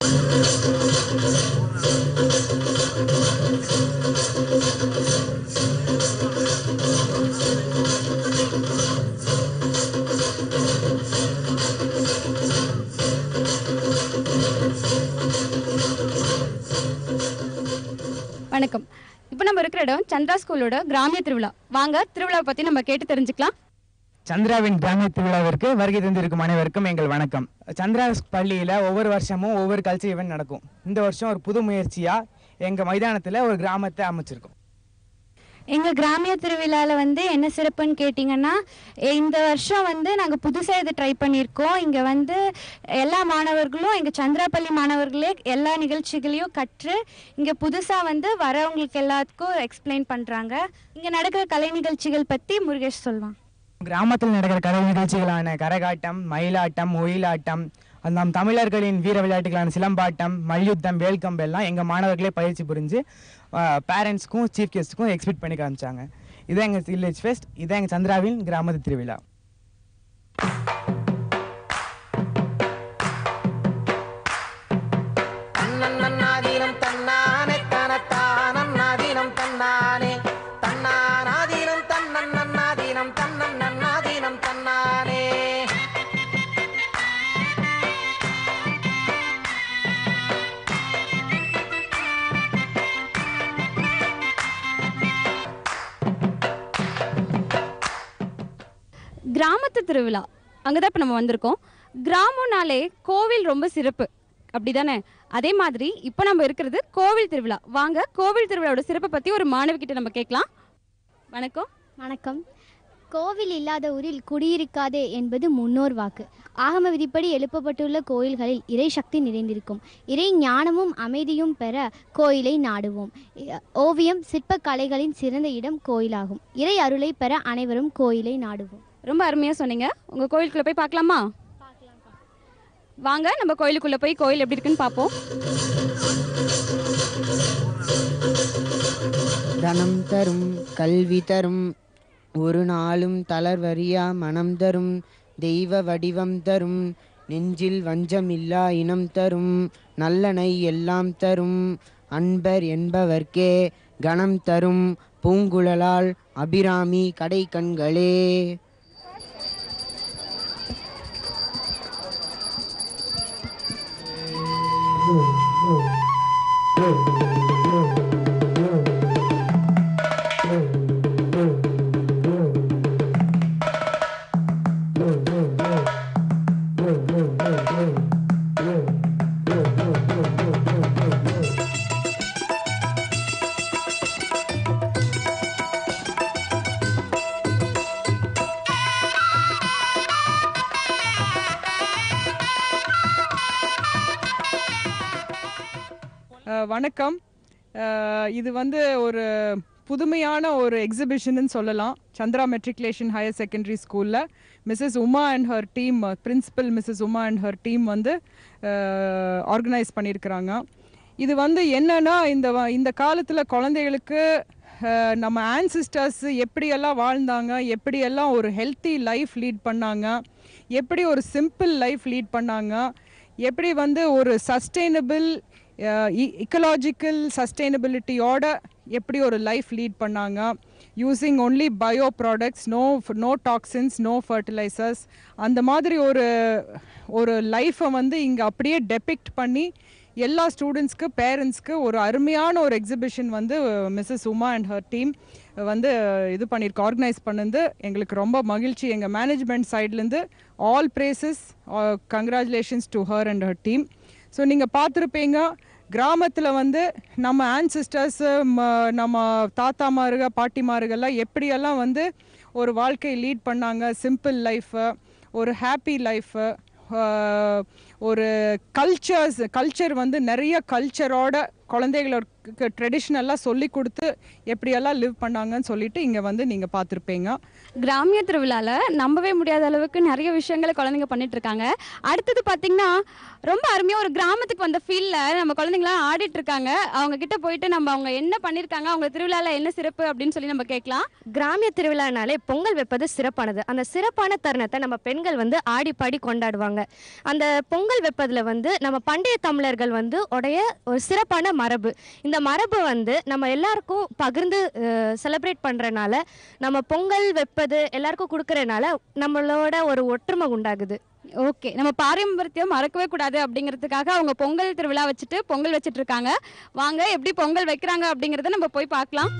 வணக்கம் இப்போ நம்ம இருக்கிற இடம் சந்திரா ஸ்கூலோட கிராமிய திருவிழா வாங்க திருவிழாவை பற்றி நம்ம கேட்டு தெரிஞ்சுக்கலாம் சந்திராவின் கிராமிய திருவிழாவிற்கு வருகை தந்திருக்கும் அனைவருக்கும் எங்கள் வணக்கம் சந்திரா பள்ளியில் ஒவ்வொரு வருஷமும் ஒவ்வொரு கல்ச்சர் ஈவெண்ட் நடக்கும் இந்த வருஷம் ஒரு புது முயற்சியாக எங்கள் மைதானத்தில் ஒரு கிராமத்தை அமைச்சிருக்கோம் எங்கள் கிராமிய திருவிழாவில் வந்து என்ன சிறப்புன்னு கேட்டிங்கன்னா எ- இந்த வருஷம் வந்து நாங்கள் புதுசாக இதை ட்ரை பண்ணியிருக்கோம் இங்கே வந்து எல்லா மாணவர்களும் எங்கள் சந்திராப்பள்ளி மாணவர்களே எல்லா நிகழ்ச்சிகளையும் கற்று இங்கே புதுசாக வந்து வரவங்களுக்கு எல்லாத்துக்கும் எக்ஸ்பிளைன் பண்ணுறாங்க இங்கே நடக்கிற கலை நிகழ்ச்சிகள் பற்றி முருகேஷ் சொல்வான் கிராமத்தில் நடக்கிற கலை நிகழ்ச்சிகளான கரகாட்டம் மயிலாட்டம் ஒயிலாட்டம் அது நம் தமிழர்களின் வீர விளையாட்டுகளான சிலம்பாட்டம் மல்யுத்தம் வேல்கம்பு எல்லாம் எங்கள் மாணவர்களே பயிற்சி புரிஞ்சு பேரண்ட்ஸ்க்கும் சீஃப் கெஸ்ட்டுக்கும் எக்ஸ்பெக்ட் பண்ணி காமிச்சாங்க இதான் எங்கள் வில்லேஜ் ஃபெஸ்ட் இதான் எங்கள் சந்திராவின் கிராமத்து திருவிழா தன்னன்னாதீனம் தன்னானே தனத்தானன்னாதீனம் தன்னானே தன்னானாதீனம் தன்னன்னாதீனம் தன்னன்னாதீனம் தன்னானே கிராமத்து திருவிழா அங்கே தான் இப்போ நம்ம வந்திருக்கோம் கிராமம்னாலே கோவில் ரொம்ப சிறப்பு அப்படிதானே அதே மாதிரி இப்போ நம்ம இருக்கிறது கோவில் திருவிழா வாங்க கோவில் திருவிழாவோட சிறப்பை பற்றி ஒரு மாணவிக்கிட்ட நம்ம கேட்கலாம் வணக்கம் வணக்கம் கோவில் இல்லாத ஊரில் குடியிருக்காதே என்பது முன்னோர் வாக்கு ஆகம விதிப்படி எழுப்பப்பட்டுள்ள கோயில்களில் இறை சக்தி நிறைந்திருக்கும் இறை ஞானமும் அமைதியும் பெற கோயிலை நாடுவோம் இ- ஓவியம் சிற்பக் கலைகளின் சிறந்த இடம் கோயிலாகும் இறை அருளை பெற அனைவரும் கோயிலை நாடுவோம் ரொம்ப அருமையாக சொன்னீங்க உங்கள் கோயிலுக்குள்ளே போய் பார்க்கலாமா வாங்க நம்ம கோயிலுக்குள்ளே போய் கோயில் எப்படி இருக்குன்னு பார்ப்போம் தனம் தரும் கல்வி தரும் ஒரு நாளும் தளர்வறியா மனம் தரும் தெய்வ வடிவம் தரும் நெஞ்சில் வஞ்சமில்லா இனம் தரும் நல்லனை எல்லாம் தரும் அன்பர் என்பவர்க்கே கணம் தரும் பூங்குழலால் அபிராமி கடை கண்களே அஹ் வணக்கம் அஹ் இது வந்து ஒரு புதுமையான ஒரு எக்ஸிபிஷன்னு சொல்லலாம் சந்திரா மெட்ரிகுலேஷன் ஹையர் செகண்டரி ஸ்கூலில் Mrs Uma and her team principal Mrs Uma and her team வந்து ஆர்கனைஸ் பண்ணியிருக்கிறாங்க இது வந்து என்னன்னா இந்த வ- இந்த காலத்தில் குழந்தைகளுக்கு அஹ், நம்ம ஆன்சிஸ்டர்ஸ் எப்படியெல்லாம் வாழ்ந்தாங்க எப்படியெல்லாம் ஒரு ஹெல்த்தி லைஃப் லீட் பண்ணாங்க எப்படி ஒரு சிம்பிள் லைஃப் லீட் பண்ணாங்க எப்படி வந்து ஒரு சஸ்டெயினபிள் இக்கலாஜிக்கல் சஸ்டெயினபிலிட்டியோட எப்படி ஒரு லைஃப் லீட் பண்ணாங்க using only bio products no no toxins no fertilisers அந்த மாதிரி ஒரு ஒரு லைஃப்பை வந்து இங்கே அப்படியே டெபிக்ட் பண்ணி எல்லா ஸ்டூடெண்ட்ஸ்க்கு பேரண்ட்ஸ்க்கு ஒரு அருமையான ஒரு எக்ஸிபிஷன் வந்து Mrs Uma and her team வந்து இது பண்ணியிருக்கு ஆர்கனைஸ் பண்ணது எங்களுக்கு ரொம்ப மகிழ்ச்சி எங்கள் மேனேஜ்மெண்ட் சைட்லேருந்து all praises congratulations to her and her team so நீங்கள் பார்த்துருப்பீங்க கிராமத்தில் வந்து நம்ம ஆன்சிஸ்டர்ஸு நம்ம தாத்தாமாருக பாட்டிமாருகெல்லாம் எப்படியெல்லாம் வந்து ஒரு வாழ்க்கை லீட் பண்ணாங்க சிம்பிள் லைஃப்பை ஒரு ஹாப்பி லைஃப்பை ஒரு கல்ச்சர்ஸ் கல்ச்சர் வந்து நிறைய கல்ச்சரோட குழந்தைகளுக்கு ட்ரெடிஷ்னலாக சொல்லி கொடுத்து எப்படியெல்லாம் லிவ் பண்ணாங்கன்னு சொல்லிட்டு இங்கே வந்து நீங்கள் பார்த்துருப்பீங்க கிராமிய திருவிழால நம்பவே முடியாத அளவுக்கு நிறைய விஷயங்களை குழந்தைங்க பண்ணிட்டு இருக்காங்க அடுத்தது பார்த்தீங்கன்னா ரொம்ப அருமையாக ஒரு கிராமத்துக்கு வந்த ஃபீல்டில் நம்ம குழந்தைங்களாம் ஆடிட்டு இருக்காங்க அவங்க கிட்ட போயிட்டு நம்ம அவங்க என்ன பண்ணியிருக்காங்க அவங்க திருவிழாவில் என்ன சிறப்பு அப்படின்னு சொல்லி நம்ம கேட்கலாம் கிராமிய திருவிழானாலே பொங்கல் வைப்பது சிறப்பானது அந்த சிறப்பான தருணத்தை நம்ம பெண்கள் வந்து ஆடி பாடி கொண்டாடுவாங்க அந்த பொங்கல் வைப்பதில் வந்து நம்ம பண்டைய தமிழர்கள் வந்து உடைய ஒரு சிறப்பான மரபு இந்த மரபு வந்து நம்ம எல்லாருக்கும் பகிர்ந்து செலிப்ரேட் பண்ணுறனால நம்ம பொங்கல் வைப்பது எல்லாருக்கும் கொடுக்கறனால நம்மளோட ஒரு ஒற்றுமை உண்டாகுது ஓகே நம்ம பாரம்பரியத்தை மறக்கவே கூடாது அப்படிங்கிறதுக்காக அவங்க பொங்கல் திருவிழா வச்சுட்டு பொங்கல் வச்சுட்டு இருக்காங்க வாங்க எப்படி பொங்கல் வைக்கிறாங்க அப்படிங்கிறத நம்ம போய் பார்க்கலாம்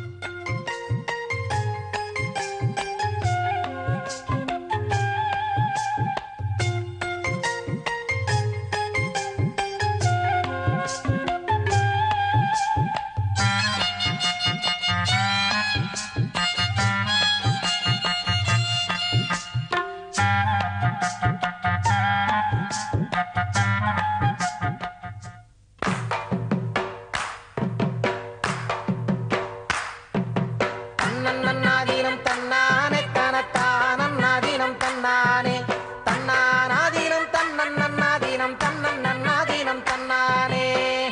தன்னன்னாதீனம் தன்னானே தனத்தானன்னாதீனம் தன்னானே தன்னானாதீனம் தன்னன்னாதீனம் தன்னன்னாதீனம் தன்னானே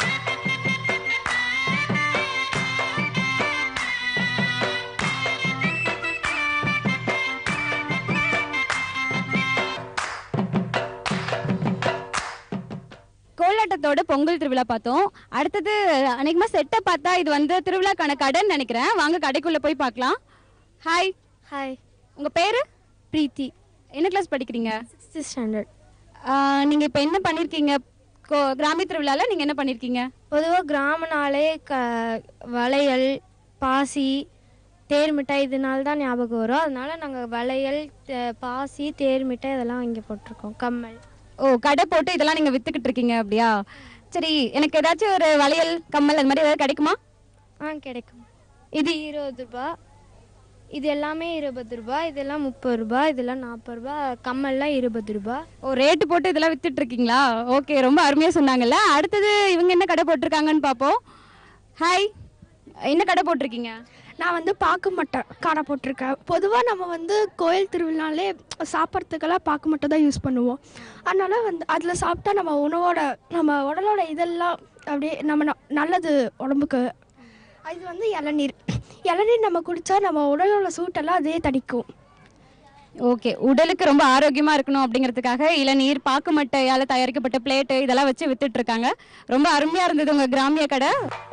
கோலாட்டத்தோட பொங்கல் திருவிழா பார்த்தோம் அடுத்தது அநேகமாக செட்டை பார்த்தா இது வந்து திருவிழாக்கான கடைன்னு நினைக்கிறேன் வாங்க கடைக்குள்ளே போய் பார்க்கலாம் ஹாய் ஹாய் உங்கள் பேர் பிரீத்தி என்ன கிளாஸ் படிக்கிறீங்க சிக்ஸ்த் ஸ்டாண்டர்ட் நீங்கள் இப்போ என்ன பண்ணியிருக்கீங்க கோ கிராமிய திருவிழாவில் நீங்கள் என்ன பண்ணியிருக்கீங்க பொதுவாக கிராமனாலே க வளையல் பாசி தேர் மிட்டாய் இதனால தான் ஞாபகம் வரும் அதனால நாங்கள் வளையல் தே- பாசி தேர் மிட்டாய் இதெல்லாம் இங்கே போட்டிருக்கோம் கம்மல் ஓ கடை போட்டு இதெல்லாம் நீங்கள் விற்றுக்கிட்டு இருக்கீங்க அப்படியா சரி எனக்கு ஏதாச்சும் ஒரு வளையல் கம்மல் அது மாதிரி ஏதாவது கிடைக்குமா ஆ கிடைக்கும் இது இருபது ரூபா இது எல்லாமே இருபது ரூபா இதெல்லாம் முப்பது ரூபா இதெல்லாம் நாற்பது ரூபா கம்மல்லாம் இருபது ரூபா ஓ ரேட்டு போட்டு இதெல்லாம் வித்துட்டு இருக்கீங்களா ஓகே ரொம்ப அருமையாக சொன்னாங்கல்ல அடுத்தது இவங்க என்ன கடை போட்டிருக்காங்கன்னு பார்ப்போம் ஹாய் என்ன கடை போட்டிருக்கீங்க நான் வந்து பார்க்க மாட்டேன் கடை போட்டிருக்கேன் பொதுவாக நம்ம வந்து கோயில் திருவிழாலே சாப்பிட்றதுக்கெல்லாம் பார்க்க மட்டும் தான் யூஸ் பண்ணுவோம் அதனால் வந்து அதில் சாப்பிட்டா நம்ம உணவோட நம்ம உடலோட இதெல்லாம் அப்படியே நம்ம ந- நல்லது உடம்புக்கு இது வந்து இளநீர் இளநீர் நம்ம குடித்தா நம்ம உடலோட சூட்டெல்லாம் அதே தணிக்கும் ஓகே உடலுக்கு ரொம்ப ஆரோக்கியமா இருக்கணும் அப்படிங்கிறதுக்காக இளநீர் பாக்கு மட்டையால தயாரிக்கப்பட்ட பிளேட்டு இதெல்லாம் வச்சு வித்துட்டு இருக்காங்க ரொம்ப அருமையா இருந்தது உங்க கிராமிய கடை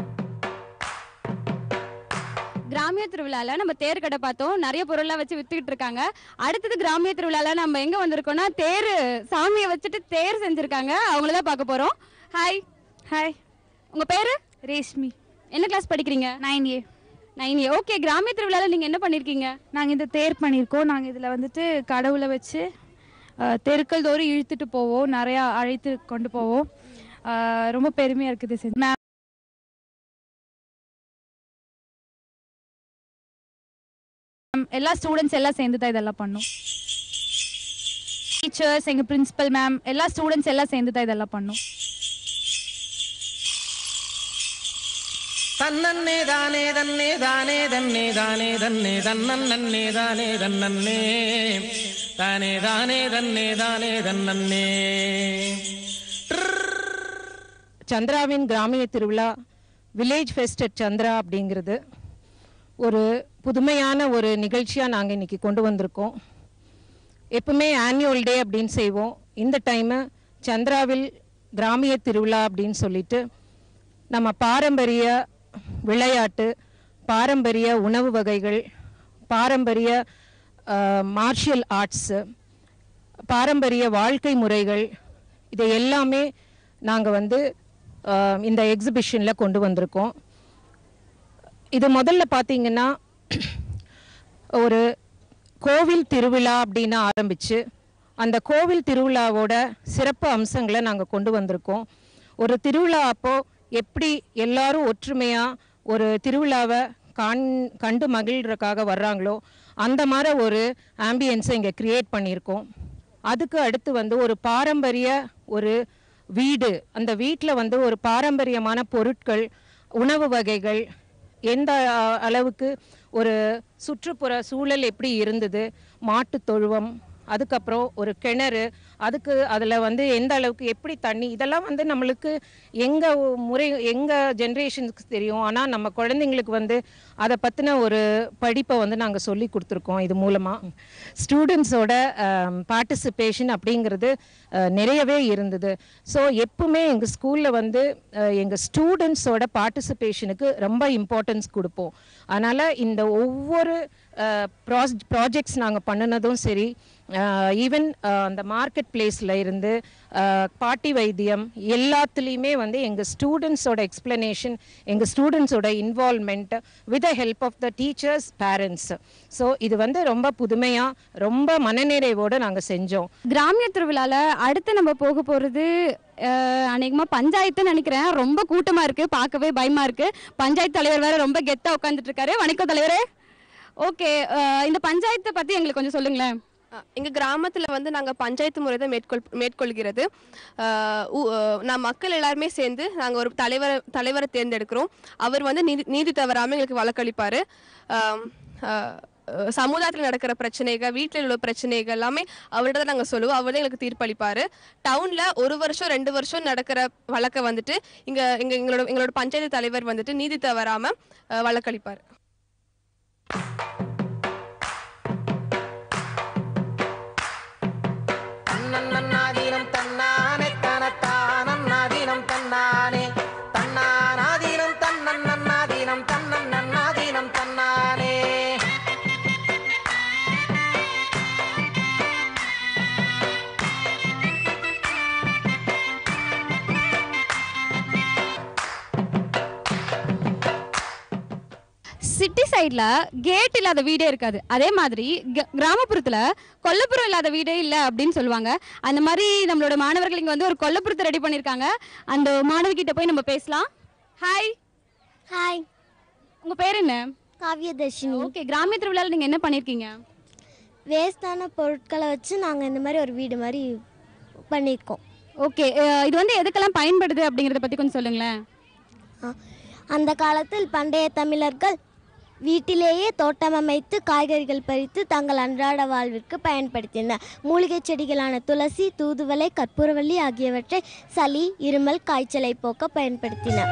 கிராமிய திருவிழால நம்ம தேர் கடை பார்த்தோம் நிறைய பொருள்லாம் வச்சு வித்துக்கிட்டு இருக்காங்க அடுத்தது கிராமிய திருவிழால நம்ம எங்க வந்திருக்கோம்னா தேர் சாமியை வச்சுட்டு தேர் செஞ்சிருக்காங்க அவங்கள தான் பார்க்க போறோம் ஹாய் ஹாய் உங்க பேரு ரேஷ்மி என்ன கிளாஸ் படிக்கிறீங்க nine A nine A okay கிராமிய திருவிழால நீங்க என்ன பண்ணிருக்கீங்க நாங்கள் இந்த தேர் பண்ணியிருக்கோம் நாங்கள் இதில் வந்துட்டு கடவுளை வச்சு அஹ், தெருக்கள் தோறும் இழுத்துட்டு போவோம் நிறையா அழைத்து கொண்டு போவோம் அஹ், ரொம்ப பெருமையாக இருக்குது செஞ்சு மேம் எல்லா ஸ்டூடெண்ட்ஸ் எல்லாம் சேர்ந்து தான் இதெல்லாம் பண்ணோம் டீச்சர்ஸ் எங்கள் பிரின்சிபல் மேம் எல்லா ஸ்டூடெண்ட்ஸ் எல்லாம் சேர்ந்து தான் இதெல்லாம் பண்ணோம் தன்னன்னே தானே தன்னே தானே தன்னே தானே தன்னே தன்னன்னே தானே தன்னன்னே தானே தானே தன்னே தானே தன்னன்னே சந்திராவின் கிராமிய திருவிழா வில்லேஜ் ஃபெஸ்ட் அட் சந்திரா அப்படிங்கிறது ஒரு புதுமையான ஒரு நிகழ்ச்சியாக நாங்கள் இன்னைக்கு கொண்டு வந்திருக்கோம் எப்பவுமே ஆனுவல் டே அப்படின்னு செய்வோம் இந்த டைமு சந்திராவில் கிராமிய திருவிழா அப்படின்னு சொல்லிட்டு நம்ம பாரம்பரிய விளையாட்டு பாரம்பரிய உணவு வகைகள் பாரம்பரிய மார்ஷியல் ஆர்ட்ஸு பாரம்பரிய வாழ்க்கை முறைகள் இதை எல்லாமே நாங்கள் வந்து அஹ், இந்த எக்ஸிபிஷனில் கொண்டு வந்திருக்கோம் இது முதல்ல பார்த்தீங்கன்னா ஒரு கோவில் திருவிழா அப்படின்னு ஆரம்பித்து அந்த கோவில் திருவிழாவோட சிறப்பு அம்சங்களை நாங்கள் கொண்டு வந்திருக்கோம் ஒரு திருவிழா அப்போ எப்படி எல்லாரும் ஒற்றுமையாக ஒரு திருவிழாவை கண் கண்டு மகிழ்றதுக்காக வர்றாங்களோ அந்த மாதிரி ஒரு ஆம்பியன்ஸை இங்கே க்ரியேட் பண்ணியிருக்கோம் அதுக்கு அடுத்து வந்து ஒரு பாரம்பரிய ஒரு வீடு அந்த வீட்டில் வந்து ஒரு பாரம்பரியமான பொருட்கள் உணவு வகைகள் எந்த அ, அளவுக்கு ஒரு சுற்றுப்புற சூழல் எப்படி இருந்தது மாட்டுத் தொழுவம் அதுக்கப்புறம் ஒரு கிணறு அதுக்கு அதில் வந்து எந்த அளவுக்கு எப்படி தண்ணி இதெல்லாம் வந்து நம்மளுக்கு எங்கள் முறை எங்கள் ஜென்ரேஷனுக்கு தெரியும் ஆனால் நம்ம குழந்தைங்களுக்கு வந்து அதை பற்றின ஒரு படிப்பை வந்து நாங்கள் சொல்லி கொடுத்துருக்கோம் இது மூலமாக ஸ்டூடெண்ட்ஸோட பார்ட்டிசிபேஷன் அப்படிங்கிறது அஹ், நிறையவே இருந்தது ஸோ எப்பவுமே எங்கள் ஸ்கூலில் வந்து எங்கள் ஸ்டூடெண்ட்ஸோட பார்ட்டிசிபேஷனுக்கு ரொம்ப இம்பார்ட்டன்ஸ் கொடுப்போம் அதனால் இந்த ஒவ்வொரு ப்ராஜெக்ட்ஸ் நாங்கள் பண்ணினதும் சரி ஈவன் அந்த மார்க்கெட் பிளேஸில் இருந்து அஹ், பாட்டி வைத்தியம் எல்லாத்துலேயுமே வந்து எங்கள் ஸ்டூடெண்ட்ஸோட எக்ஸ்பிளனேஷன் எங்கள் ஸ்டூடெண்ட்ஸோட involvement with the help of the teachers parents so இது வந்து ரொம்ப புதுமையாக ரொம்ப மனநிறைவோடு நாங்கள் செஞ்சோம் கிராமிய திருவிழால அடுத்து நம்ம போக போறது அஹ், அநேகமா பஞ்சாயத்துன்னு நினைக்கிறேன் ரொம்ப கூட்டமா இருக்கு பார்க்கவே பயமா இருக்கு பஞ்சாயத்து தலைவர் வேற ரொம்ப கெத்தா உட்காந்துட்டு இருக்காரு வணக்கம் தலைவரே ஓகே இந்த பஞ்சாயத்தை பத்தி எங்களுக்கு கொஞ்சம் சொல்லுங்களேன் எங்கள் கிராமத்தில் வந்து நாங்கள் பஞ்சாயத்து முறை தான் மேற்கொள் மேற்கொள்கிறது ஆஹ் ஊ- ஆஹ் நான் மக்கள் எல்லாருமே சேர்ந்து நாங்கள் ஒரு தலைவரை தலைவரை தேர்ந்தெடுக்கிறோம் அவர் வந்து நீதி நீதி தவறாமல் எங்களுக்கு வழக்களிப்பார் சமுதாயத்தில் நடக்கிற பிரச்சனைகள் வீட்டில் உள்ள பிரச்சனைகள் எல்லாமே அவர்கிட்ட தான் நாங்கள் சொல்லுவோம் அவர் தான் எங்களுக்கு தீர்ப்பளிப்பார் டவுனில் ஒரு வருஷம் ரெண்டு வருஷம் நடக்கிற வழக்கை வந்துட்டு இங்கே எங்கள் எங்களோட எங்களோட பஞ்சாயத்து தலைவர் வந்துட்டு நீதி தவறாமல் வழக்களிப்பார் தன்னன்னாதீனம் தன்னானே தனத்தானன்னாதீனம் தன்னானே தன்னானாதீனம் தன்னன்னாதீனம் தன்னன்னாதீனம் தன்னானே சிட்டி சைடில் கேட் இல்லாத வீடே இருக்காது அதே மாதிரி க- கிராமப்புறத்துல கொல்லப்புறம் இல்லாத வீடே இல்லை அப்படின்னு சொல்லுவாங்க அந்த மாதிரி நம்மளோட மாணவர்கள் இங்கே வந்து ஒரு கொல்லப்புறத்தை ரெடி பண்ணியிருக்காங்க அந்த மாணவிகிட்ட போய் நம்ம பேசலாம் ஹாய் ஹாய் உங்கள் பேர் என்ன காவியதர்ஷினி ஓகே கிராமிய திருவிழாவில் நீங்கள் என்ன பண்ணியிருக்கீங்க வேஸ்டான பொருட்களை வச்சு நாங்கள் இந்த மாதிரி ஒரு வீடு மாதிரி பண்ணியிருக்கோம் ஓகே இது வந்து எதுக்கெல்லாம் பயன்படுது அப்படிங்கிறத பற்றி கொஞ்சம் சொல்லுங்களேன் அந்த காலத்தில் பண்டைய தமிழர்கள் வீட்டிலேயே தோட்டம் அமைத்து காய்கறிகள் பறித்து தங்கள் அன்றாட வாழ்விற்கு பயன்படுத்தினர் மூலிகை செடிகளான துளசி தூதுவளை கற்பூரவள்ளி ஆகியவற்றை சளி இருமல் காய்ச்சலை போக்க பயன்படுத்தினர்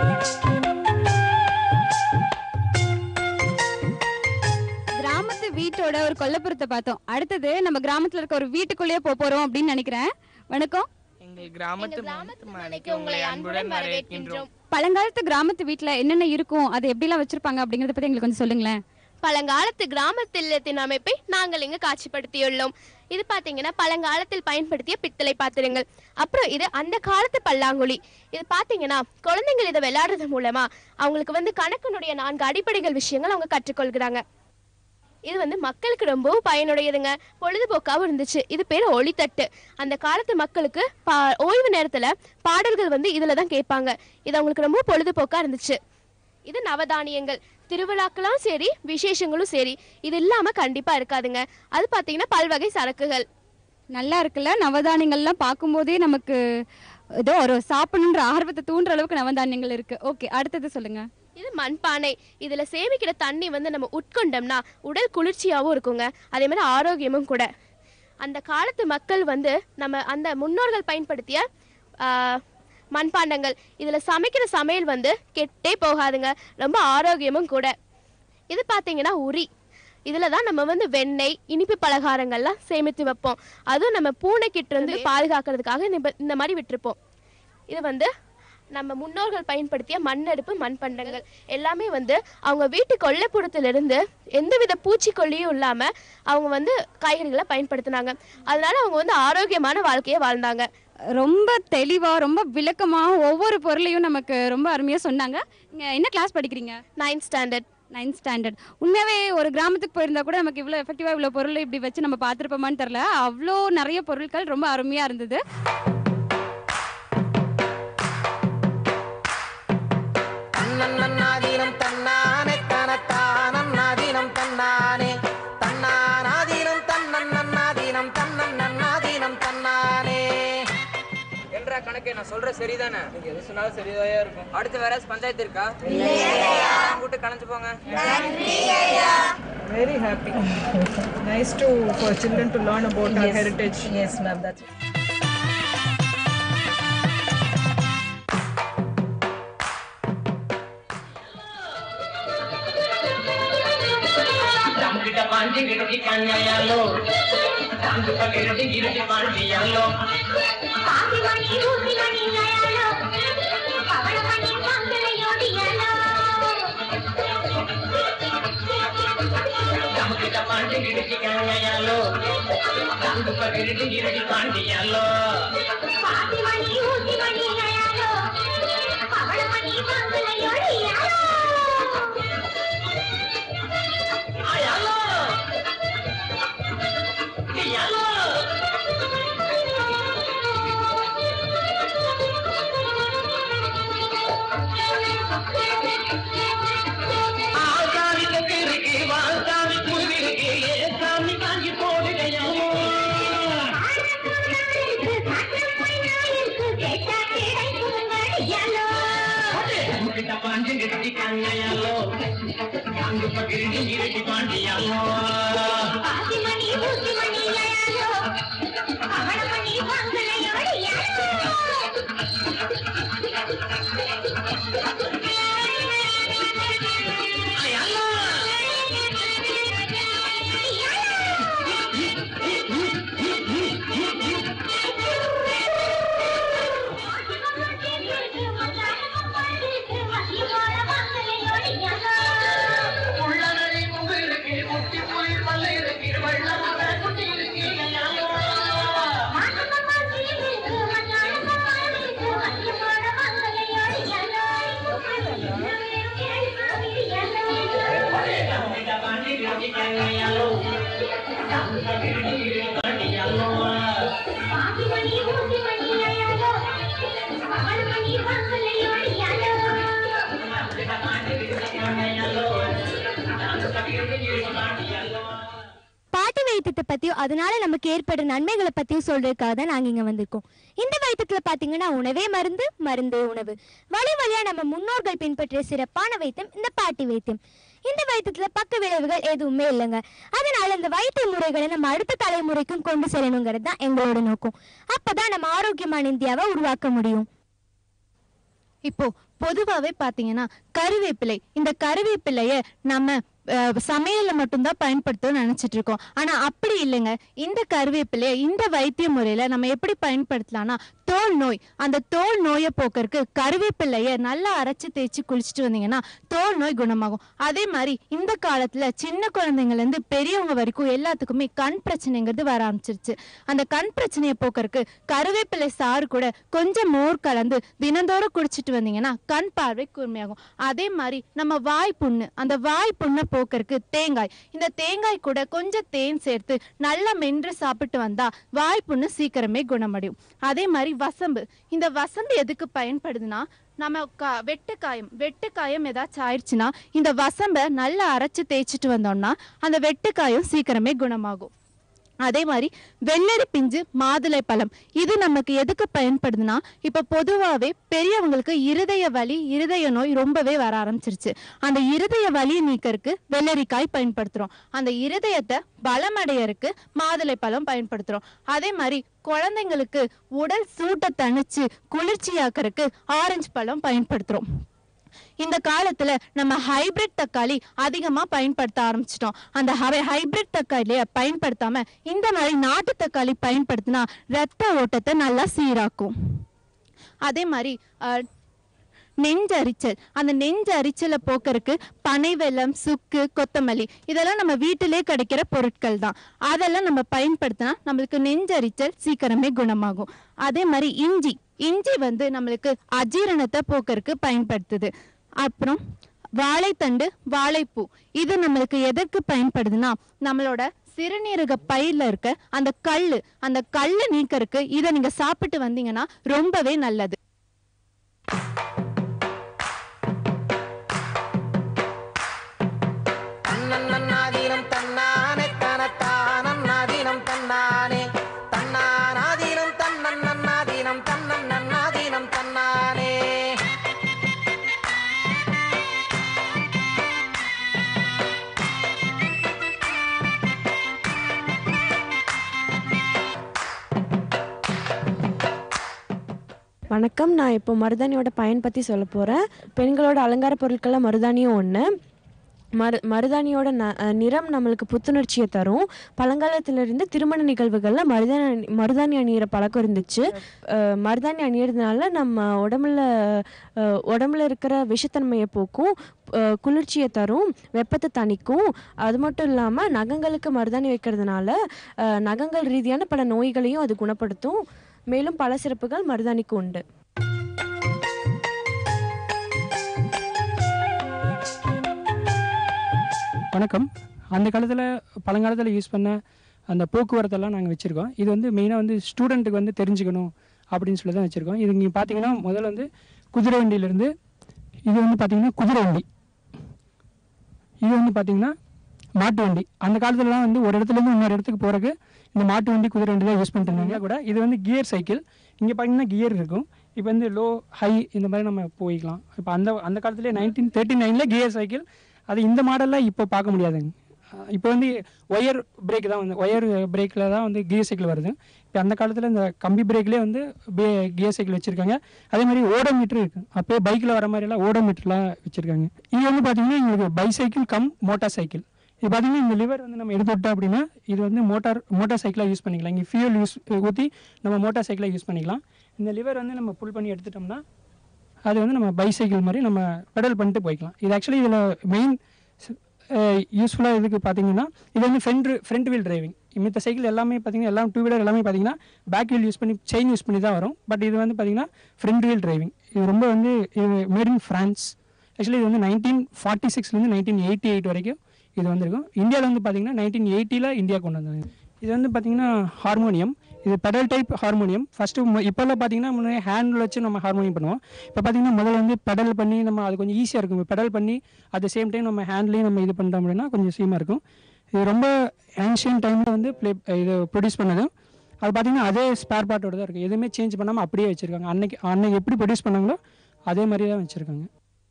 கிராமத்து வீட்டோட ஒரு கொல்லப்புறத்தை பார்த்தோம் அடுத்தது நம்ம கிராமத்தில் இருக்க ஒரு வீட்டுக்குள்ளேயே போக போகிறோம் அப்படின்னு நினைக்கிறேன் வணக்கம் எங்கள் கிராமத்து மனைக்கு உங்களை அன்புடன் வரவேற்கின்றோம் பழங்காலத்து கிராமத்து வீட்டில் என்னென்ன இருக்கும் அதை எப்படிலாம் வச்சிருப்பாங்க அப்படிங்கிறத பற்றி எங்களுக்கு கொஞ்சம் சொல்லுங்களேன் பழங்காலத்து கிராமத்து இல்லத்தின் அமைப்பை நாங்கள் இங்கு காட்சிப்படுத்தியுள்ளோம் இது பார்த்தீங்கன்னா பழங்காலத்தில் பயன்படுத்திய பித்தளை பாத்திரங்கள் அப்புறம் இது அந்த காலத்து பல்லாங்குழி இது பார்த்தீங்கன்னா குழந்தைங்கள் இதை விளையாடுறது மூலமா அவங்களுக்கு வந்து கணக்கினுடைய நான்கு அடிப்படைகள் விஷயங்கள் அவங்க கற்றுக்கொள்கிறாங்க இது வந்து மக்களுக்கு ரொம்பவும் பயனுடையதுங்க பொழுதுபோக்காகவும் இருந்துச்சு இது பேர் ஒளித்தட்டு அந்த காலத்து மக்களுக்கு பா ஓய்வு நேரத்தில் பாடல்கள் வந்து இதில் தான் கேட்பாங்க இது அவங்களுக்கு ரொம்ப பொழுதுபோக்காக இருந்துச்சு இது நவதானியங்கள் திருவிழாக்கெல்லாம் சரி விசேஷங்களும் சரி இது இல்லாமல் கண்டிப்பாக இருக்காதுங்க அது பார்த்தீங்கன்னா பல்வகை சரக்குகள் நல்லா இருக்குல்ல நவதானியங்கள்லாம் பார்க்கும்போதே நமக்கு ஏதோ ஒரு சாப்பிடணுன்ற ஆர்வத்தை தூண்டுற அளவுக்கு நவதானியங்கள் இருக்கு ஓகே அடுத்தது சொல்லுங்க இது மண்பானை இதில் சேமிக்கிற தண்ணி வந்து நம்ம உட்கொண்டோம்னா உடல் குளிர்ச்சியாகவும் இருக்குங்க அதே மாதிரி ஆரோக்கியமும் கூட அந்த காலத்து மக்கள் வந்து நம்ம அந்த முன்னோர்கள் பயன்படுத்திய ஆ, மண்பாண்டங்கள் இதில் சமைக்கிற சமையல் வந்து கெட்டே போகாதுங்க ரொம்ப ஆரோக்கியமும் கூட இது பார்த்தீங்கன்னா உரி இதில் தான் நம்ம வந்து வெண்ணெய் இனிப்பு பலகாரங்கள்லாம் சேமித்து வைப்போம் அதுவும் நம்ம பூனைக்கிட்ட இருந்து பாதுகாக்கிறதுக்காக இந்த- இந்த மாதிரி விட்டுருப்போம் இது வந்து நம்ம முன்னோர்கள் பயன்படுத்திய மண்ணடுப்பு மண்பண்டங்கள் எல்லாமே வந்து அவங்க வீட்டு கொல்லைப்புறத்திலிருந்து எந்தவித பூச்சிக்கொல்லியும் இல்லாமல் அவங்க வந்து காய்கறிகளை பயன்படுத்தினாங்க அதனால அவங்க வந்து ஆரோக்கியமான வாழ்க்கையை வாழ்ந்தாங்க ரொம்ப தெளிவா ரொம்ப விளக்கமா ஒவ்வொரு பொருளையும் நமக்கு ரொம்ப அருமையா சொன்னாங்க நீங்க என்ன கிளாஸ் படிக்கிறீங்க நைன்த் ஸ்டாண்டர்ட் நைன்த் ஸ்டாண்டர்ட் உண்மையாவே ஒரு கிராமத்துக்கு போயிருந்தா கூட நமக்கு இவ்வளோ எஃபெக்டிவாக இவ்வளோ பொருள் இப்படி வச்சு நம்ம பார்த்துருப்போமான்னு தெரில அவ்வளோ நிறைய பொருட்கள் ரொம்ப அருமையாக இருந்தது தன்னன்னாதீனம் தன்னானே தனத்தானன்னாதீனம் தன்னானே தன்னானாதீனம் தன்னன்னாதீனம் தன்னன்னாதீனம் தன்னானே என்ற கணக்கு ஓகே நான் சொல்ற சரிதானே நீங்க எது சொன்னாலும் சரிதாயா இருக்கும் அடுத்து வேற பஞ்சாயத்து இருக்கா கூட்டு கலைஞ்சு போங்க Very happy. nice to for children to learn about our Yes. heritage. Yes, ma'am. That's గిట పాండి గిడకి కన్యాయాలో తాండు పగిరటి గిరటి పాండియాలో గిట పాండి గిడకి కన్యాయాలో తాండు పగిరటి గిరటి పాండియాలో అయాలో ఇయాలో ஆசாமிக்கு கிறுக்கி வாசாமி குருவிருக்கு ஏ சாமி காஞ்சி போடுகையாமோ கிட்ட பாஞ்சு கிட்டி கண்ணையாலோ அங்கு பகிர்ந்து இருட்டி பாண்டியாலோ உள்ளனரை முகிருக்கு முட்டி புலி பல்ல இருக்கு வெள்ளமாக குட்டி இருக்கு பாட்டி வைத்தியத்தை பத்தியும் அதனால நமக்கு ஏற்படும் நன்மைகளை பத்தியும் சொல்றதுக்காக தான் நாங்க இங்க வந்திருக்கோம் இந்த வைத்தியத்துல பாத்தீங்கன்னா உணவே மருந்து மருந்தே உணவு வழி வழியா நம்ம முன்னோர்கள் பின்பற்றிய சிறப்பான வைத்தியம் இந்த பாட்டி வைத்தியம் இந்த வைத்தியத்துல பக்க விளைவுகள் எதுவுமே இல்லைங்க அதனால இந்த வைத்திய முறைகளை நம்ம அடுத்த தலைமுறைக்கும் கொண்டு செல்லணுங்கிறது தான் எங்களோட நோக்கம் அப்பதான் நம்ம ஆரோக்கியமான இந்தியாவை உருவாக்க முடியும் இப்போ பொதுவாகவே பார்த்தீங்கன்னா கருவேப்பிலை இந்த கருவேப்பிலையை நம்ம அஹ், சமையல்ல மட்டும்தான் பயன்படுத்தணும்னு நினைச்சிட்டு இருக்கோம் ஆனா அப்படி இல்லைங்க இந்த கருவேப்பிலையை இந்த வைத்திய முறையில நம்ம எப்படி பயன்படுத்தலாம்னா தோல் நோய் அந்த தோல் நோயை போக்கறதுக்கு கருவேப்பிலையை நல்லா அரைச்சு தேய்ச்சி குளிச்சுட்டு வந்தீங்கன்னா தோல் நோய் குணமாகும் அதே மாதிரி இந்த காலத்துல சின்ன குழந்தைங்கள்ல இருந்து பெரியவங்க வரைக்கும் எல்லாத்துக்குமே கண் பிரச்சனைங்கிறது வர ஆரம்பிச்சிருச்சு அந்த கண் பிரச்சனையை போக்கறதுக்கு கருவேப்பிலை சாறு கூட கொஞ்சம் மோர் கலந்து தினந்தோறும் குடிச்சிட்டு வந்தீங்கன்னா கண் பார்வை கூர்மையாகும் அதே மாதிரி நம்ம வாய் புண்ணு அந்த வாய் புண்ணை போக்கறதுக்கு தேங்காய் இந்த தேங்காய் கூட கொஞ்சம் தேன் சேர்த்து நல்லா மென்று சாப்பிட்டு வந்தா வாய் புண்ணு சீக்கிரமே குணமடையும் அதே மாதிரி வசம்பு இந்த வசம்பு எதுக்கு பயன்படுதுன்னா நம்ம கா வெட்டுக்காயம் வெட்டுக்காயம் ஏதாச்சும் ஆயிடுச்சுன்னா இந்த வசம்பை நல்லா அரைச்சு தேய்ச்சிட்டு வந்தோம்னா அந்த வெட்டுக்காயம் சீக்கிரமே குணமாகும் அதே மாதிரி வெள்ளரி பிஞ்சு மாதுளை பழம் இது நமக்கு எதுக்கு பயன்படுதுன்னா இப்போ பொதுவாகவே பெரியவங்களுக்கு இருதய வலி இருதய நோய் ரொம்பவே வர ஆரம்பிச்சிருச்சு அந்த இருதய வலி நீக்கறதுக்கு வெள்ளரிக்காய் பயன்படுத்துகிறோம் அந்த இருதயத்தை பலமடையறதுக்கு மாதுளை பழம் பயன்படுத்துகிறோம் அதே மாதிரி குழந்தைங்களுக்கு உடல் சூட்டை தணிச்சு குளிர்ச்சியாக்கறதுக்கு ஆரஞ்சு பழம் பயன்படுத்துகிறோம் இந்த காலத்துல நம்ம ஹைபிரிட் தக்காளி அதிகமா பயன்படுத்த ஆரம்பிச்சிட்டோம் அந்த ஹைபிரிட் தக்காளிய பயன்படுத்தாம இந்த மாதிரி நாட்டு தக்காளி பயன்படுத்தினா ரத்த ஓட்டத்தை நல்லா சீராக்கும் அதே மாதிரி அஹ், நெஞ்சரிச்சல் அந்த நெஞ்ச அரிச்சலை போக்கறதுக்கு பனை வெல்லம் சுக்கு கொத்தமல்லி இதெல்லாம் நம்ம வீட்டிலே கிடைக்கிற பொருட்கள் தான் அதெல்லாம் நம்ம பயன்படுத்தினா நம்மளுக்கு நெஞ்சரிச்சல் சீக்கிரமே குணமாகும் அதே மாதிரி இஞ்சி இஞ்சி வந்து நம்மளுக்கு அஜீரணத்தை போக்கறதுக்கு பயன்படுத்துது அப்புறம் வாழைத்தண்டு வாழைப்பூ இது நம்மளுக்கு எதற்கு பயன்படுதுன்னா நம்மளோட சிறுநீரக பையில இருக்க அந்த கல்லு அந்த கல்லு நீக்கறதுக்கு இதை நீங்க சாப்பிட்டு வந்தீங்கன்னா ரொம்பவே நல்லது தன்னன்னாதீனம் தன்னானே தனத்தானன்னாதீனம் தன்னானே தன்னானாதீனம் தன்னன்னாதீனம் தன்னன்னாதீனம் வணக்கம் நான் இப்போ மருதாணியோட பயன் பற்றி சொல்ல போகிறேன் பெண்களோட அலங்கார பொருட்களில் மருதாணியும் ஒன்று மரு மருதாணியோட ந அஹ் நிறம் நம்மளுக்கு புத்துணர்ச்சியை தரும் பழங்காலத்திலிருந்து திருமண நிகழ்வுகளில் மருதாணி மருதாணி அணியிற பழக்கம் இருந்துச்சு அஹ் மருதாணி அணியறதுனால நம்ம உடம்புல அஹ் உடம்புல இருக்கிற விஷத்தன்மையை போக்கும் அஹ் குளிர்ச்சியை தரும் வெப்பத்தை தணிக்கும் அது மட்டும் இல்லாமல் நகங்களுக்கு மருதாணி வைக்கிறதுனால அஹ் நகங்கள் ரீதியான பல நோய்களையும் அது குணப்படுத்தும் மேலும் பல சிறப்புகள் மருதாணிக்கு உண்டு வணக்கம் அந்த காலத்தில் பழங்காலத்தில் யூஸ் பண்ண அந்த போக்குவரத்தெல்லாம் நாங்கள் வச்சுருக்கோம் இது வந்து மெயினாக வந்து ஸ்டூடெண்ட்டுக்கு வந்து தெரிஞ்சுக்கணும் அப்படின்னு சொல்லி தான் வச்சுருக்கோம் இது நீங்கள் பார்த்தீங்கன்னா முதல்ல வந்து குதிரை வண்டியிலேருந்து இது வந்து பார்த்தீங்கன்னா குதிரை வண்டி இது வந்து பார்த்தீங்கன்னா மாட்டு வண்டி அந்த காலத்துலலாம் வந்து ஒரு இடத்துலேருந்து இன்னொரு இடத்துக்கு போகிறக்கு இந்த மாட்டு வண்டி குதிரை வண்டி தான் யூஸ் பண்ணிட்டு இருந்தாங்க கூட இது வந்து கியர் சைக்கிள் இங்கே பார்த்தீங்கன்னா கியர் இருக்கும் இப்போ வந்து லோ ஹை இந்த மாதிரி நம்ம போய்க்கலாம் இப்போ அந்த அந்த காலத்துலேயே நைன்டீன் தேர்ட்டி நைனில் கியர் சைக்கிள் அது இந்த மாடலில் இப்போ பார்க்க முடியாதுங்க அஹ் இப்போ வந்து ஒயர் பிரேக் தான் வந்து ஒயர் பிரேக்கில் தான் வந்து கியர் சைக்கிள் வருது இப்போ அந்த காலத்தில் இந்த கம்பி பிரேக்லேயே வந்து கியர் சைக்கிள் வச்சுருக்காங்க அதே மாதிரி ஓடோமீட்டர் இருக்குது அப்போயே பைக்கில் வர மாதிரிலாம் ஓடோமீட்டர்லாம் வச்சுருக்காங்க இது வந்து பார்த்தீங்கன்னா எங்களுக்கு பைசைக்கிள் கம் மோட்டார் சைக்கிள் இது பார்த்தீங்கன்னா இந்த லிவர் வந்து நம்ம எடுத்துவிட்டோம் அப்படின்னா இது வந்து மோட்டார் மோட்டார் சைக்கிளாக யூஸ் பண்ணிக்கலாம் இங்கே ஃபியூல் யூஸ் ஊற்றி நம்ம மோட்டார் சைக்கிளாக யூஸ் பண்ணிக்கலாம் இந்த லிவர் வந்து நம்ம புல் பண்ணி எடுத்துட்டோம்னா அது வந்து நம்ம பைசைக்கிள் மாதிரி நம்ம பெடல் பண்ணிட்டு போய்க்கலாம் இது ஆக்சுவலி இதில் மெயின் யூஸ்ஃபுல்லாக இதுக்கு பார்த்தீங்கன்னா இது வந்து ஃப்ரண்ட் ஃப்ரண்ட் வீல் டிரைவிங் மித்த சைக்கிள் எல்லாமே பார்த்தீங்கன்னா எல்லாம் டூ வீலர் எல்லாமே பார்த்தீங்கன்னா பேக் வீல் யூஸ் பண்ணி செயின் யூஸ் பண்ணி தான் வரும் பட் இது வந்து பார்த்தீங்கன்னா ஃப்ரண்ட் வீல் டிரைவிங் இது ரொம்ப வந்து இது மேட் இன் ஃப்ரான்ஸ் ஆக்சுவலி இது வந்து நைன்டீன் ஃபார்ட்டி சிக்ஸ்லேருந்து நைன்டீன் எயிட்டி எயிட் வரைக்கும் இது வந்திருக்கும் இந்தியாவில் வந்து பார்த்தீங்கன்னா நைன்டீன் எயிட்டியில் இந்தியா கொண்டு வந்தாங்க இது வந்து பார்த்தீங்கன்னா ஹார்மோனியம் இது பெடல் டைப் ஹார்மோனியம் ஃபஸ்ட்டு இப்போல்லாம் பார்த்தீங்கன்னா முன்னாடி ஹேண்டில் வச்சு நம்ம ஹார்மோனியம் பண்ணுவோம் இப்போ பார்த்தீங்கன்னா முதல்ல வந்து பெடல் பண்ணி நம்ம அது கொஞ்சம் ஈஸியாக இருக்கும் பெடல் பண்ணி அட் த சேம் டைம் நம்ம ஹேண்ட்லேயும் நம்ம இது பண்ணிட்டோம் அப்படின்னா கொஞ்சம் சீமாக இருக்கும் இது ரொம்ப ஏன்ஷியன் டைமில் வந்து ப்ளே இது ப்ரொடியூஸ் பண்ணது அது பார்த்தீங்கன்னா அதே ஸ்பேர் பார்ட்டோட தான் இருக்குது எதுவுமே சேஞ்ச் பண்ணாமல் அப்படியே வச்சுருக்காங்க அன்னைக்கு அன்னைக்கு எப்படி ப்ரொடியூஸ் பண்ணாங்களோ அதே மாதிரி தான் வச்சுருக்காங்க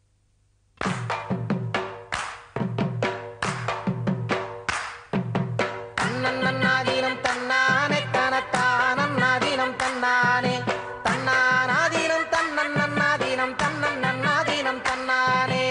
தன்னன்னாதீனம் தன்னானே தனத்தானன்னாதீனம் தன்னானே தன்னானாதீனம் தன்னன்னாதீனம் தன்னன்னாதீனம் தன்னானே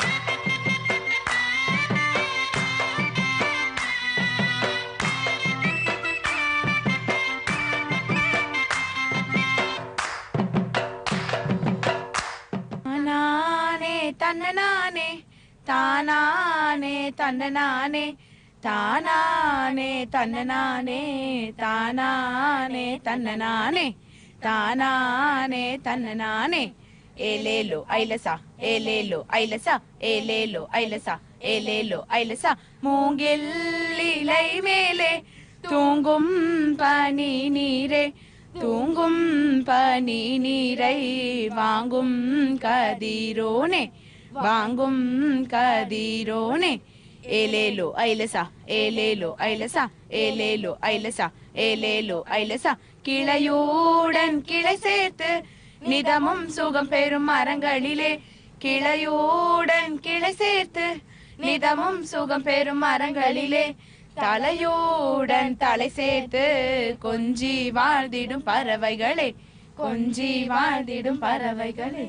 நானே தன்னனானே தானானே தன்னனானே தானானே தன்னனானே தானானே தன்னனானே தானானே தன்னனானே ஏலேலோ ஐலசா ஏலேலோ ஐலசா ஏலேலோ ஐலசா ஏலேலோ ஐலசா மூங்கில் இலை மேலே தூங்கும் பனி நீரே தூங்கும் பனி நீரை வாங்கும் கதிரோனே வாங்கும் கதிரோனே ஏலேலோ ஐலசா ஏலேலோ ஐலசா ஏலேலோ ஐலசா ஏலேலோ ஐலசா கிளையூடன் கிளை சேர்த்து நிதமும் சுகம் பெறும் மரங்களிலே கிளையூடன் கிளை சேர்த்து நிதமும் சுகம் பெறும் மரங்களிலே தலையூடன் தலை சேர்த்து கொஞ்சி வாழ்ந்திடும் பறவைகளே கொஞ்சி வாழ்ந்திடும் பறவைகளே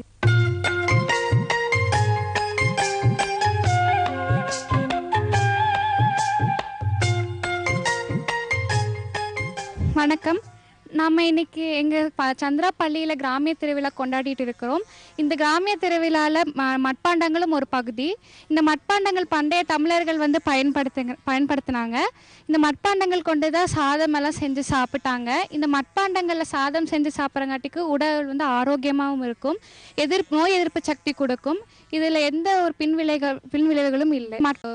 வணக்கம் நம்ம இன்னைக்கு எங்கள் ப சந்திரா பள்ளியில் கிராமிய திருவிழா கொண்டாடிட்டு இருக்கிறோம் இந்த கிராமிய திருவிழாவில் ம மட்பாண்டங்களும் ஒரு பகுதி இந்த மட்பாண்டங்கள் பண்டைய தமிழர்கள் வந்து பயன்படுத்துங்க பயன்படுத்தினாங்க இந்த மட்பாண்டங்கள் கொண்டு தான் சாதம் எல்லாம் செஞ்சு சாப்பிட்டாங்க இந்த மட்பாண்டங்களில் சாதம் செஞ்சு சாப்பிட்றங்காட்டிக்கு உடல் வந்து ஆரோக்கியமாகவும் இருக்கும் எதிர் நோய் எதிர்ப்பு சக்தி கொடுக்கும் இதில் எந்த ஒரு பின்விளைகள் பின்விளைவுகளும் இல்லை மட்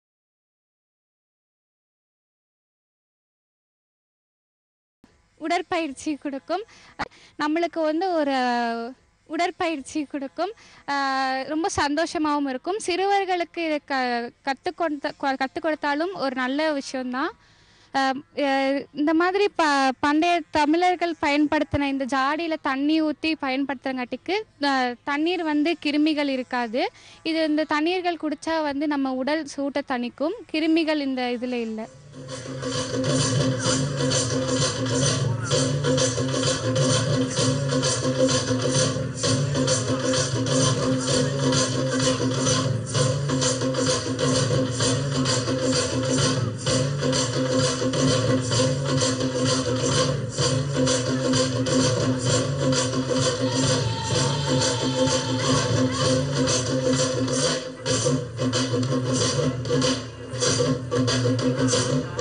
உடற்பயிற்சி கொடுக்கும் நம்மளுக்கு வந்து ஒரு உடற்பயிற்சி கொடுக்கும் ஆஹ் ரொம்ப சந்தோஷமாகவும் இருக்கும் சிறுவர்களுக்கு இதை க கற்றுக் கொடுத்த கற்றுக் கொடுத்தாலும் ஒரு நல்ல விஷயம்தான் ஆஹ் அஹ் இந்த மாதிரி ப பண்டைய தமிழர்கள் பயன்படுத்தின இந்த ஜாடியில் தண்ணி ஊற்றி பயன்படுத்துறங்காட்டிக்கு ஆஹ் தண்ணீர் வந்து கிருமிகள் இருக்காது இது இந்த தண்ணீர்கள் குடித்தா வந்து நம்ம உடல் சூட்டை தணிக்கும் கிருமிகள் இந்த இதில் இல்லை Thank you.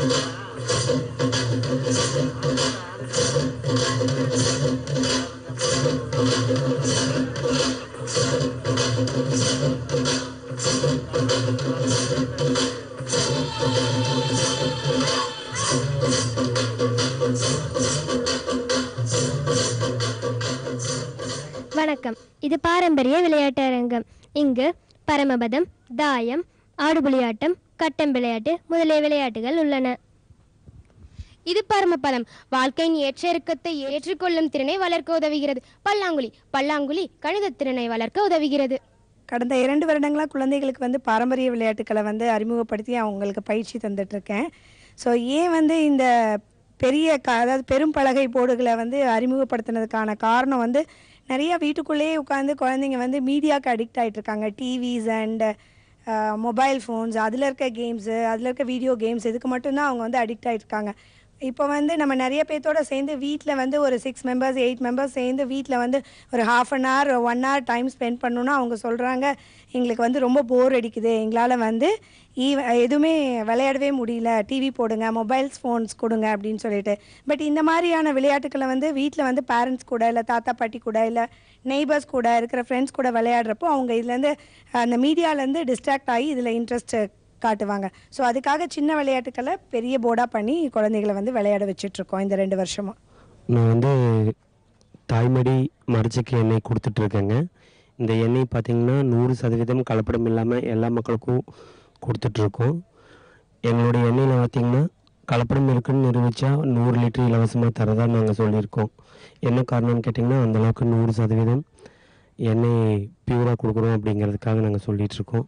வணக்கம் இது பாரம்பரிய விளையாட்டு அரங்கம் இங்கு பரமபதம் தாயம் ஆடுபுலியாட்டம் கட்டம் விளையாட்டு முதலிய விளையாட்டுகள் உள்ளன இது பரமபதம் வாழ்க்கையின் ஏற்ற இறக்கத்தை ஏற்றுக்கொள்ளும் திறனை வளர்க்க உதவுகிறது பல்லாங்குழி பல்லாங்குழி கணித திறனை வளர்க்க உதவுகிறது கடந்த இரண்டு வருடங்களாக குழந்தைகளுக்கு வந்து பாரம்பரிய விளையாட்டுக்களை வந்து அறிமுகப்படுத்தி அவங்களுக்கு பயிற்சி தந்துட்டுருக்கேன் ஸோ ஏன் வந்து இந்த பெரிய க அதாவது பெரும் பலகை போர்டுகளை வந்து அறிமுகப்படுத்தினதுக்கான காரணம் வந்து நிறைய வீட்டுக்குள்ளேயே உட்காந்து குழந்தைங்க வந்து மீடியாவுக்கு அடிக்ட் ஆகிட்டு இருக்காங்க டிவிஸ் அண்ட் மொபைல் ஃபோன்ஸ் அதில் இருக்க கேம்ஸு அதில் இருக்க வீடியோ கேம்ஸ் இதுக்கு மட்டும்தான் அவங்க வந்து அடிக்ட் ஆகிருக்காங்க இப்போ வந்து நம்ம நிறைய பேர்த்தோட சேர்ந்து வீட்டில் வந்து ஒரு சிக்ஸ் மெம்பர்ஸ் எயிட் மெம்பர்ஸ் சேர்ந்து வீட்டில் வந்து ஒரு half an hour one hour time spend பண்ணணுன்னா அவங்க சொல்கிறாங்க எங்களுக்கு வந்து ரொம்ப போர் அடிக்குது எங்களால் வந்து ஈவ எதுவுமே விளையாடவே முடியல டிவி போடுங்க மொபைல்ஸ் ஃபோன்ஸ் கொடுங்க அப்படின்னு சொல்லிட்டு பட் இந்த மாதிரியான விளையாட்டுக்களை வந்து வீட்டில் வந்து பேரண்ட்ஸ் கூட இல்லை தாத்தா பாட்டி கூட இல்லை நெய்பர்ஸ் கூட இருக்கிற ஃப்ரெண்ட்ஸ் கூட விளையாடுறப்போ அவங்க இதுலேருந்து அந்த மீடியாலேருந்து டிஸ்ட்ராக்ட் ஆகி இதில் இன்ட்ரெஸ்ட் காட்டுவாங்க ஸோ அதுக்காக சின்ன விளையாட்டுக்களை பெரிய போர்டாக பண்ணி குழந்தைகளை வந்து விளையாட வச்சிட்ருக்கோம் இந்த ரெண்டு வருஷமாக நான் வந்து தாய்மடி மரச்செக்கு எண்ணெய் கொடுத்துட்ருக்கேங்க இந்த எண்ணெய் பார்த்திங்கன்னா நூறு சதவீதம் கலப்படம் இல்லாமல் எல்லா மக்களுக்கும் கொடுத்துட்ருக்கோம் எங்களுடைய எண்ணெயில் பார்த்திங்கன்னா கலப்படம் இருக்குன்னு நிரூபித்தா நூறு லிட்டர் இலவசமாக தரதா நாங்கள் சொல்லியிருக்கோம் என்ன காரணம்னு கேட்டிங்கன்னா அந்தளவுக்கு நூறு சதவீதம் எண்ணெய் பியூராக கொடுக்குறோம் அப்படிங்கிறதுக்காக நாங்கள் சொல்லிகிட்ருக்கோம்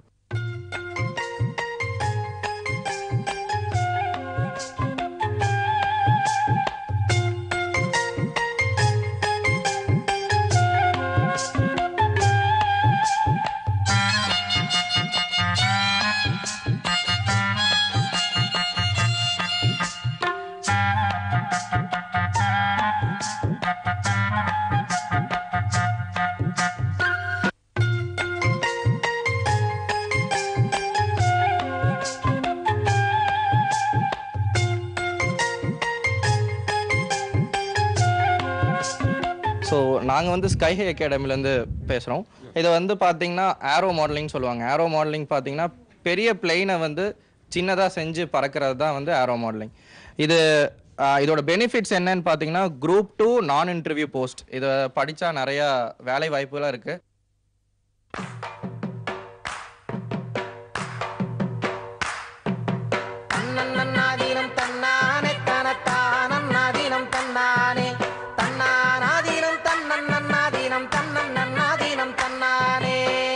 ஸோ நாங்கள் வந்து ஸ்கை ஹை அகாடமிலேருந்து பேசுகிறோம் இதை வந்து பார்த்தீங்கன்னா ஏரோ மாடலிங் சொல்லுவாங்க ஏரோ மாடலிங் பார்த்தீங்கன்னா பெரிய பிளெயினை வந்து சின்னதாக செஞ்சு பறக்கிறது தான் வந்து ஏரோ மாடலிங் இது ஆஹ், இதோட பெனிஃபிட்ஸ் என்னன்னு பார்த்தீங்கன்னா குரூப் டூ நான் இன்டர்வியூ போஸ்ட் இதை படித்தா நிறையா வேலை வாய்ப்புகளாக இருக்குது தன்னன்னாதீனம் தன்னானே தனத்தானன்னாதீனம் தன்னானே தன்னானாதீனம் தன்னன்னாதீனம் தன்னன்னாதீனம் தன்னானே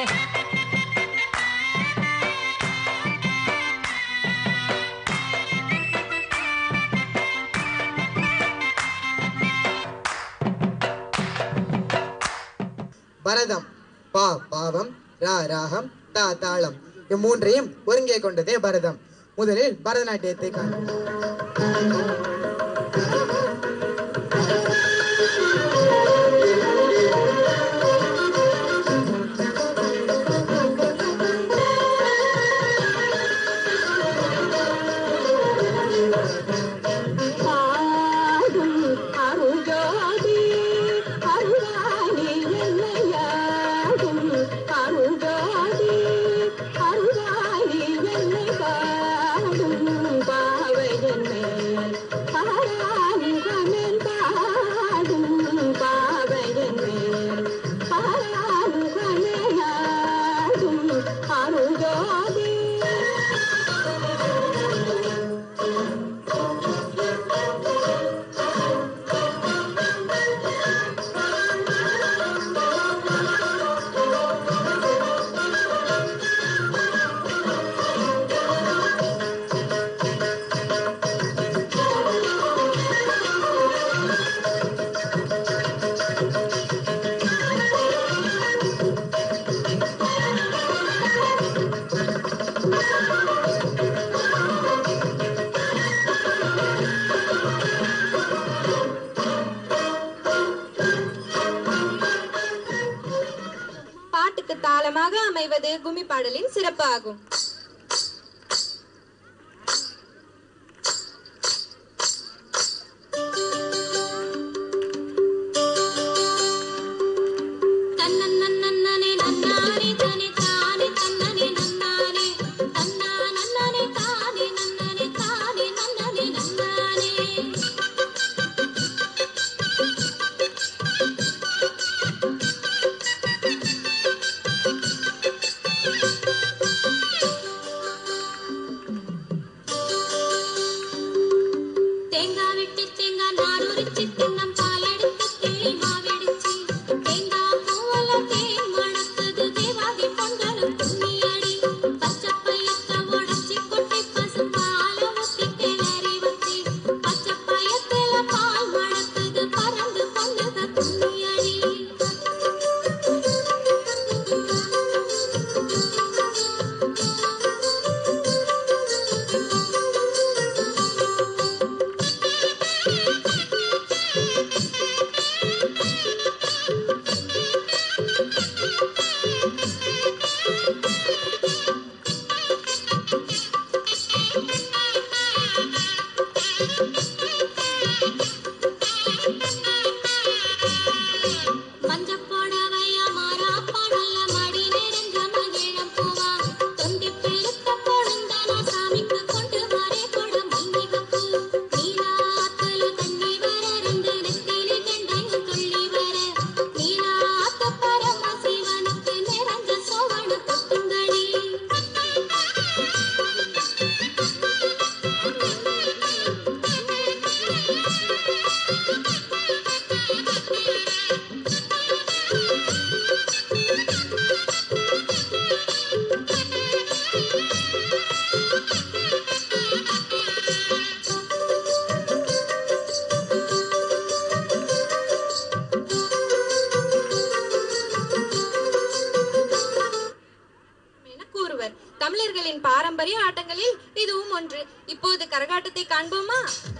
பரதம் பா பாவம் ரா ராகம் தா தாளம் இம்மூன்றையும் ஒருங்கே கொண்டதே பரதம் முதலில் பரதநாட்டியத்தை காணும் அருள்ஜோதி அருளானி என்னையாடும் அருள்ஜோதி அருளானி என்னை காடும் பாவையன் மேல் பாராமுகமென் பாடும் பாவையன் மேல் பாராமுகமையாடும் அருள்ஜோதி பாட்டுக்கு தாளமாக அமைவது கும்மி பாடலின் சிறப்பு ஆகும் தேங்காய் வெட்டி தேங்காய் நார் உரிச்சு தின்னம் பால் எடுத்து தெளி மாவெடிச்சு தேங்காய் பூவெல்லாம் தேன் மணக்குது தேவாதி பொங்கலும் துணியடி பச்சை பையத்தை உடைச்சி கொட்டி பசும்பால ஊத்தி கிளறி வச்சு பச்சை பையத்துல பால் மணக்குது பறந்து பொங்குது துணியடி மஞ்சள் புடவையா மாறாப்பா நல்ல மடி நெடுஞ்ச மகிழம் பூவா தொண்டி பெருத்த பொழுந்தனா சாமிக்கு கொண்டு வரே கொட மல்லிகைப்பூ நீலாத்துல தண்ணி வர ரெண்டு நெத்திலி கண்டையும் துள்ளி வர நீலாத்த பரம சிவனுக்கு நிறைஞ்ச சோவன கொட்டுங்கடி என கூறுவர் தமிழர்களின் பாரம்பரிய ஆட்டங்களில் இதுவும் ஒன்று இப்போது கரகாட்டத்தை காண்போமா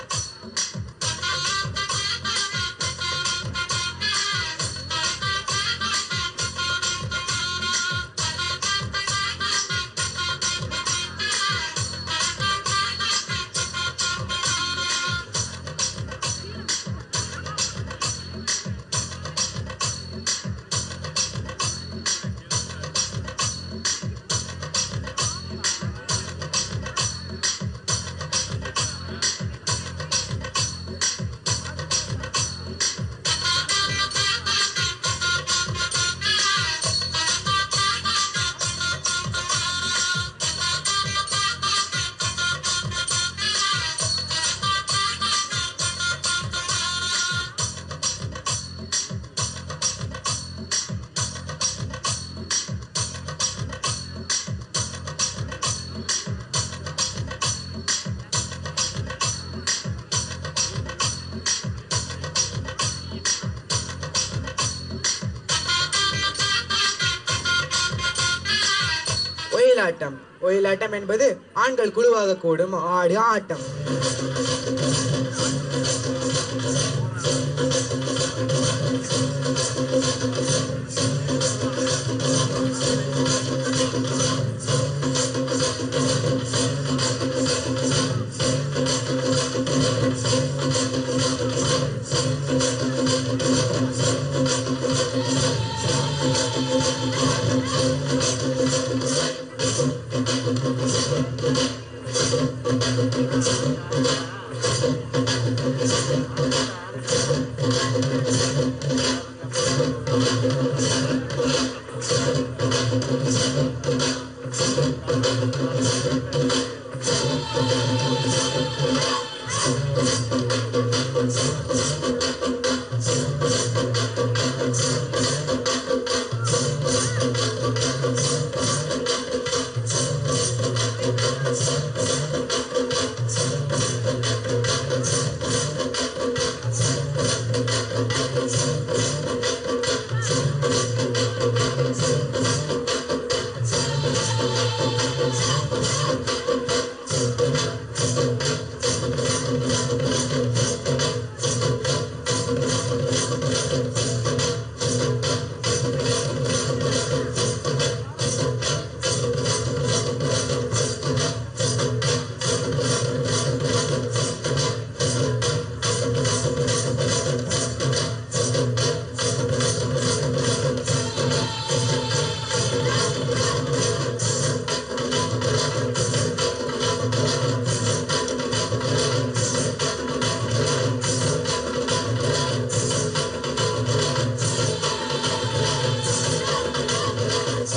ஒயிலாட்டம் ஒயிலாட்டம் என்பது ஆண்கள் குழுவாக கூடும் ஆடு ஆட்டம்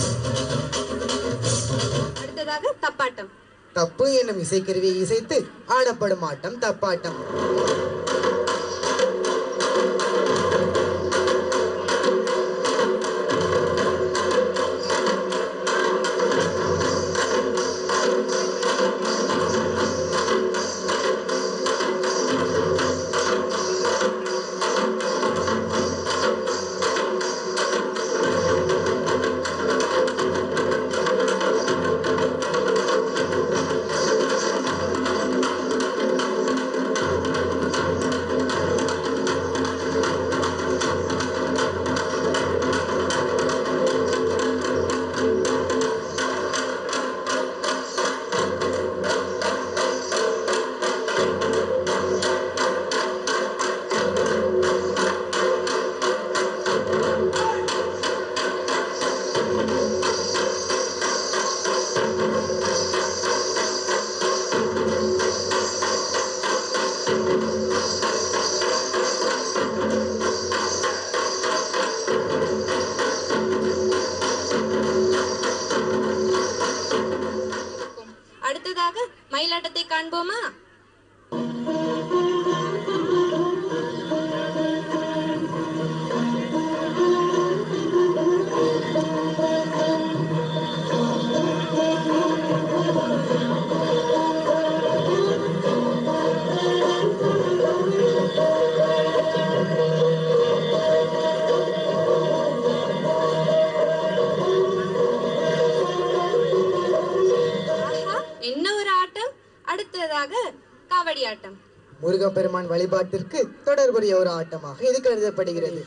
அடுத்ததாக தப்பாட்டம் தப்பு என்னும் இசைக்கருவியை இசைத்து ஆடப்படும் ஆட்டம் தப்பாட்டம் அடுத்ததாக மயிலாட்டத்தை காண்போமா ஆஹா, என்ன ஒரு ஆட்டம் அடுத்ததாக காவடி ஆட்டம் முருகப்பெருமான் வழிபாட்டிற்கு தொடர்புடைய ஒரு ஆட்டமாக இது கருதப்படுகிறது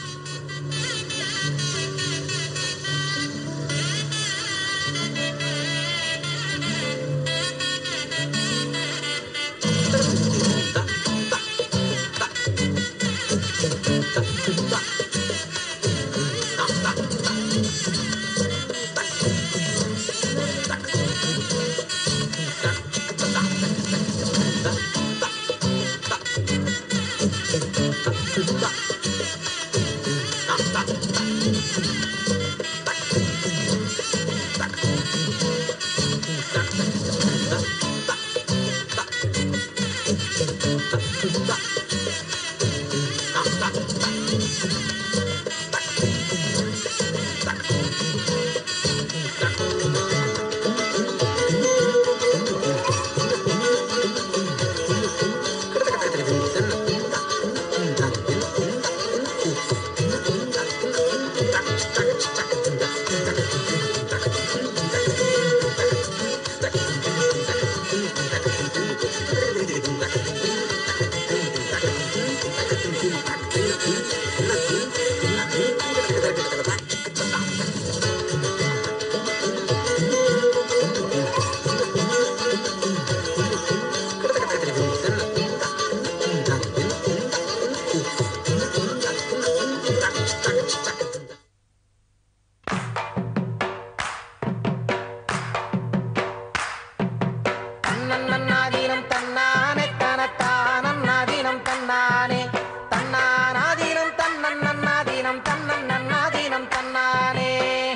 தன்னன்னாதீனம் தன்னானே தனத்தானன்னாதீனம் தன்னானே தன்னானாதீனம் தன்னன்னாதீனம் தன்னன்னாதீனம் தன்னானே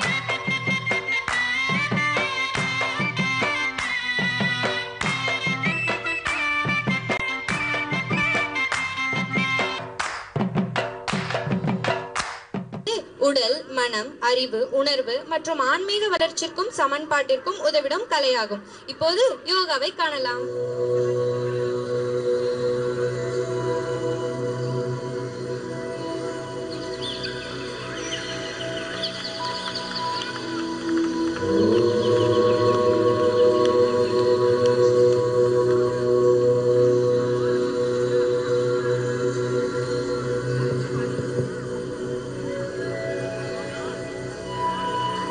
உடல் மனம் அறிவு உணர்வு மற்றும் ஆன்மீக வளர்ச்சிக்கும் சமன்பாட்டிற்கும் உதவிடும் கலையாகும் இப்போது யோகாவை காணலாம்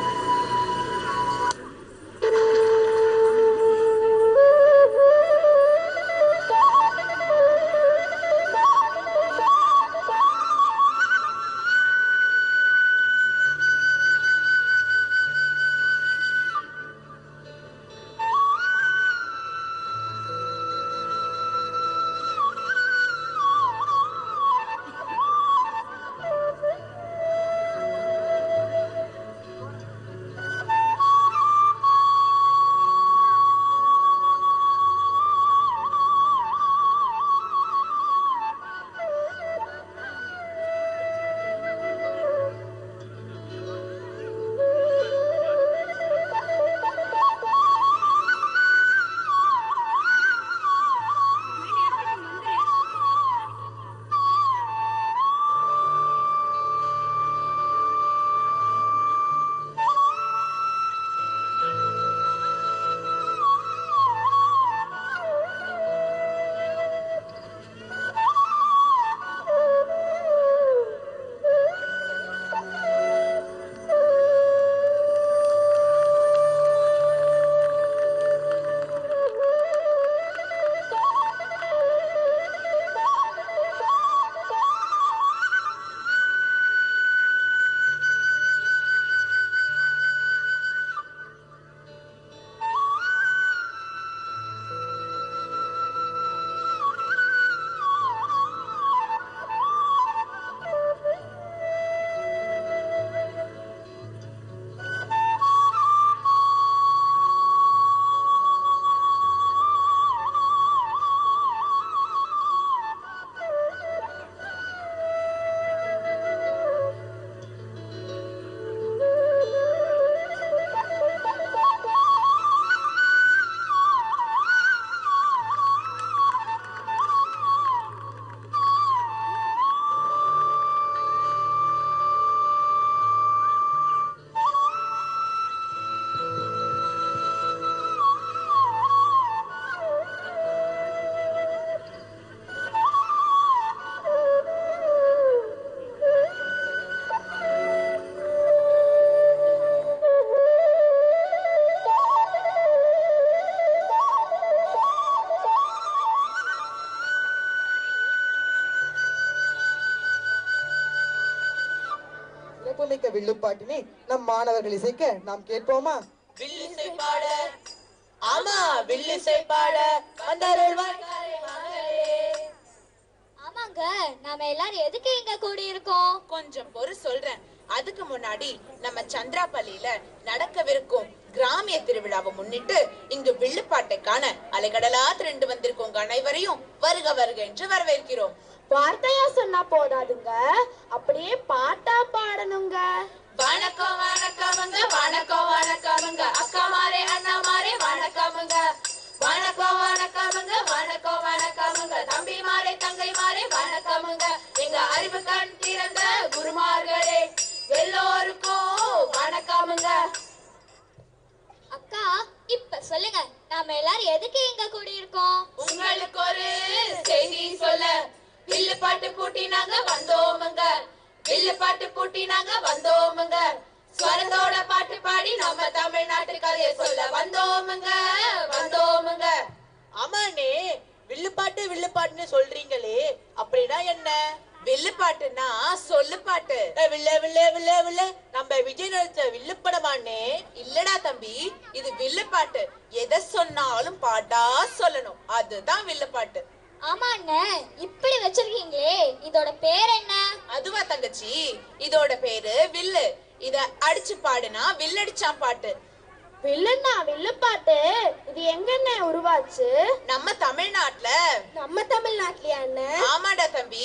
Thank you. சிறப்புமிக்க வில்லுப்பாட்டினை நம் மாணவர்கள் இசைக்க நாம் கேட்போமா வில்லிசை பாட ஆமா வில்லிசை பாட வந்தருள்வாய் ஆமாங்க நாம எல்லாரும் எதுக்கு இங்க கூடி இருக்கோம் கொஞ்சம் பொறு சொல்றேன் அதுக்கு முன்னாடி நம்ம சந்திராப்பள்ளியில நடக்கவிருக்கும் கிராமிய திருவிழாவை முன்னிட்டு இங்கு வில்லுப்பாட்டை காண அலைகடலா திரண்டு வந்திருக்கும் உங்க அனைவரையும் வருக வருக என்று வரவேற்கிறோம் வார்த்தையா சொன்னா போதாதுங்க அப்படியே பாட்டா பாடணுங்க வணக்கம் வணக்கமுங்க வணக்கம் வணக்கமுங்க அக்கா மாரே அண்ணா மாரே வணக்கமுங்க வணக்கம் வணக்கமுங்க வணக்கம் வணக்கமுங்க தம்பி மாரே தங்கை மாரே வணக்கமுங்க எங்க அறிவு கண் திறந்த குருமார்களே எல்லோருக்கும் வணக்கமுங்க அக்கா இப்ப சொல்லுங்க நாம எல்லாரும் எதுக்கு இங்க கூடி இருக்கோம் உங்களுக்கு ஒரு செய்தி சொல்ல வில்லு பாட்டு பூட்டி நாங்க வந்தோமுங்க வில்லு பாட்டு பூட்டி நாங்க வந்தோமுங்க ஸ்வரத்தோட பாட்டு பாடி நம்ம தமிழ்நாட்டு கதையை சொல்ல வந்தோமுங்க வந்தோமுங்க ஆமாண்ணே வில்லுப்பாட்டு வில்லுப்பாட்டுன்னு சொல்றீங்களே அப்படின்னா என்ன வில்லுப்பாட்டுன்னா சொல்லு பாட்டு வில்ல வில்ல வில்ல வில்ல நம்ம விஜய் நடிச்ச வில்லு படமாண்ணே இல்லடா தம்பி இது வில்லு பாட்டு எதை சொன்னாலும் பாட்டா சொல்லணும் அதுதான் வில்லு பாட்டு ஆமா அண்ணே இப்படி வச்சிருக்கீங்களே இதோட பேர் என்ன அதுவா தங்கச்சி இதோட பேரு வில்லு இத அடிச்சு பாடுனா வில்லடிச்சான் பாட்டு வில்லுன்னா வில்லுப்பாட்டு இது எங்கண்ணே உருவாச்சு நம்ம தமிழ்நாட்டுல நம்ம தமிழ்நாட்டுலயா அண்ணன் ஆமாடா தம்பி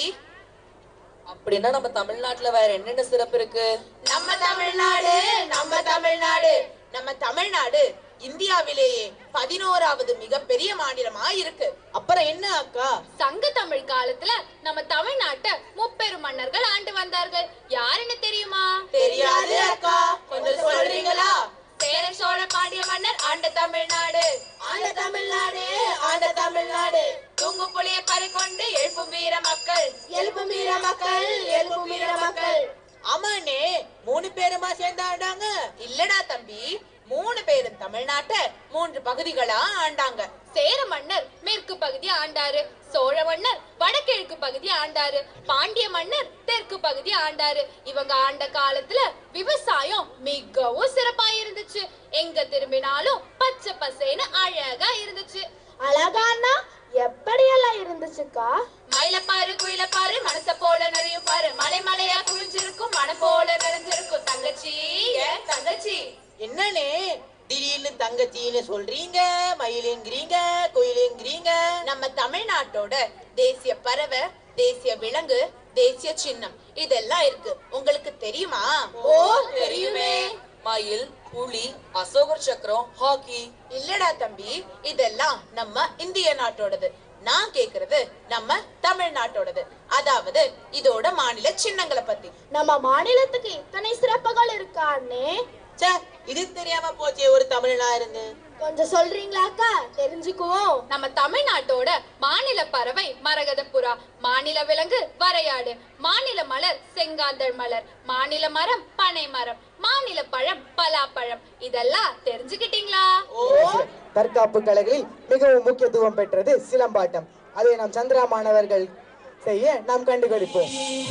அப்படின்னா நம்ம தமிழ்நாட்டுல வேற என்னென்ன சிறப்பு இருக்கு நம்ம தமிழ்நாடு நம்ம தமிழ்நாடு நம்ம தமிழ்நாடு இந்தியாவிலேயே பதினோராவது மிகப்பெரிய மாநிலமா இருக்கு அப்புறம் என்ன அக்கா சங்க தமிழ் காலத்துல நம்ம தமிழ்நாட்டை முப்பெரும் மன்னர்கள் ஆண்டு வந்தார்கள் யாருன்னு தெரியுமா தெரியாது அக்கா கொஞ்சம் சொல்றீங்களா சேர சோழ பாண்டிய மன்னர் ஆண்ட தமிழ்நாடு ஆண்ட தமிழ்நாடு ஆண்ட தமிழ்நாடு தூங்கு புலிய பறி கொண்டு எழுப்பும் வீர மக்கள் எழுப்பும் வீர மக்கள் எழுப்பும் வீர மக்கள் ஆமாண்ணே மூணு பேருமா சேர்ந்தாண்டாங்க இல்லடா தம்பி மூணு பேரும் தமிழ்நாட்டை மூன்று பகுதிகளா ஆண்டாங்க சேர மன்னர் மேற்கு பகுதி ஆண்டாரு சோழ மன்னர் வடகிழக்கு பகுதி ஆண்டாரு பாண்டிய மன்னர் தெற்கு பகுதி ஆண்டாரு இவங்க ஆண்ட காலத்துல விவசாயம் மிகவும் சிறப்பா இருந்துச்சு எங்க திரும்பினாலும் பச்சை பசேன்னு அழகா இருந்துச்சு அழகானா எப்படியெல்லாம் இருந்துச்சுக்கா மயில பாரு குயில பாரு மனச போல நிறையும் பாரு மலை மலையா குளிஞ்சிருக்கும் மன போல நிறைஞ்சிருக்கும் தங்கச்சி ஏன் தங்கச்சி என்னனே திடீர்னு தங்கச்சின்னு சொல்றீங்க மயிலுங்கிறீங்க குயிலுங்கிறீங்க நம்ம தமிழ்நாட்டோட தேசிய பறவை தேசிய விலங்கு தேசிய சின்னம் இதெல்லாம் இருக்கு உங்களுக்கு தெரியுமா ஓ தெரியுமே மயில் புலி அசோகர் சக்கரம் ஹாக்கி இல்லடா தம்பி இதெல்லாம் நம்ம இந்திய நாட்டோடது நான் கேக்குறது நம்ம தமிழ்நாட்டோடது அதாவது இதோட மாநில சின்னங்களை பத்தி நம்ம மாநிலத்துக்கு இத்தனை சிறப்புகள் இருக்கா அண்ணே ச்சே இது தெரியாம போச்சே ஒரு தமிழனா இருந்து கொஞ்சம் சொல்றீங்களாக்கா தெரிஞ்சுக்குவோம் நம்ம தமிழ்நாட்டோட மாநில பறவை மரகத புறா மாநில விலங்கு வரையாடு மாநில மலர் செங்காந்தள் மலர் மாநில மரம் பனை மரம் மாநில பழம் பலாப்பழம் இதெல்லாம் தெரிஞ்சுக்கிட்டீங்களா தற்காப்பு கலைகளில் மிகவும் முக்கியத்துவம் பெற்றது சிலம்பாட்டம் அதை நாம் சந்திரா மாணவர்கள் செய்ய நாம் கண்டுகளிப்போம்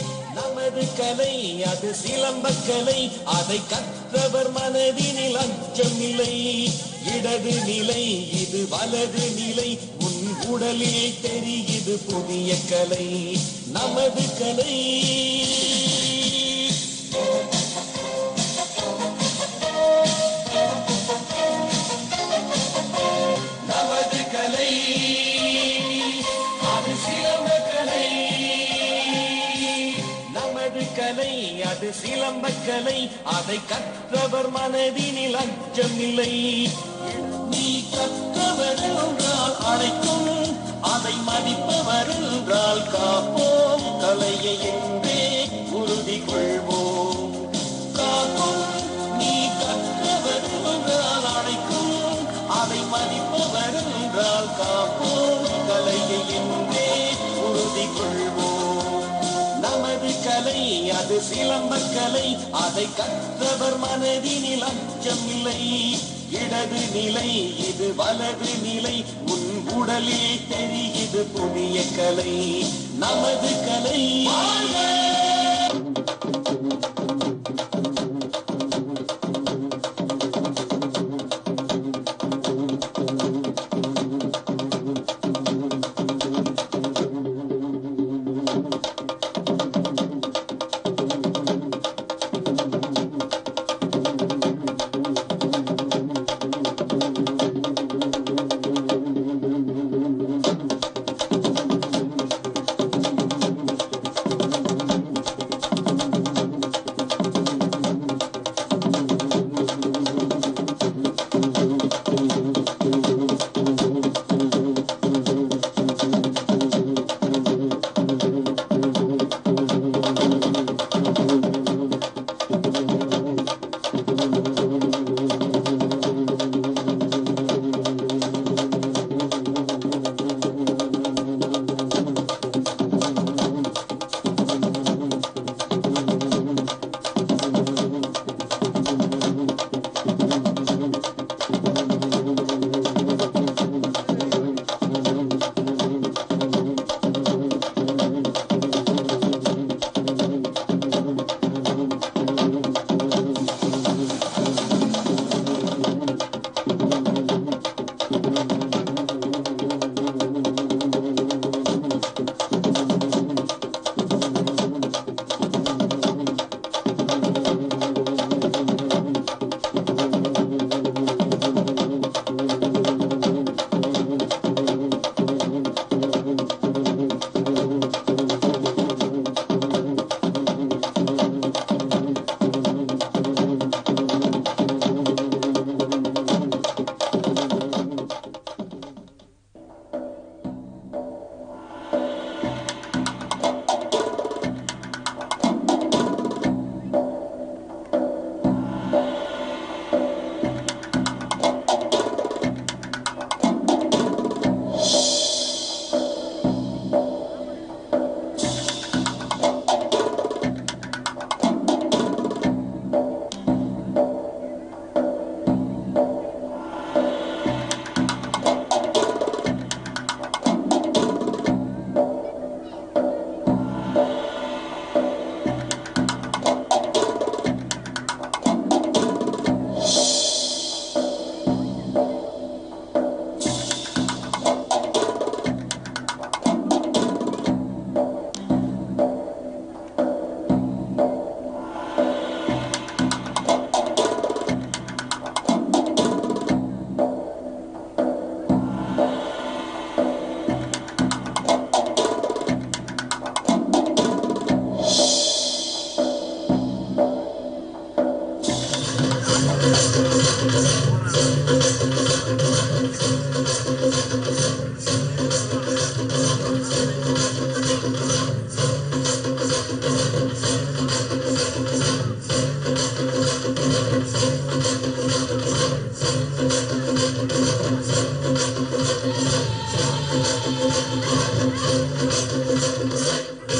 நமது கலை அது சிலம்பக்கலை அதை கற்றவர் மனதினில் அச்சம் இல்லை இடது நிலை இது வலது நிலை உன் உடலில் தெரியுது புதிய கலை நமது கலை நமது கலை அது சிலம்பக்கலை நமது கலை அது சிலம்பக்கலை அதை கற்றவர் மனதினில் அச்சம் இல்லை நீ கற்றவர் என்றால் அழைக்கும் அதை மதிப்பவர் என்றால் காப்போம் கலையை என்றே உறுதி கொள்வோம் காப்போம் நீ கற்றவர் என்றால் அழைக்கும் அதை மதிப்பவர் என்றால் காப்போம் கலையை என்றே உறுதி கொள்வோம் நமது கலை அது சிலம்பக்கலை அதை கற்றவர் மனதினில் அச்சம் இல்லை இடது நிலை இது வலது நிலை உன் உடலில் தெரியுது புதிய கலை நமது கலை Thank you.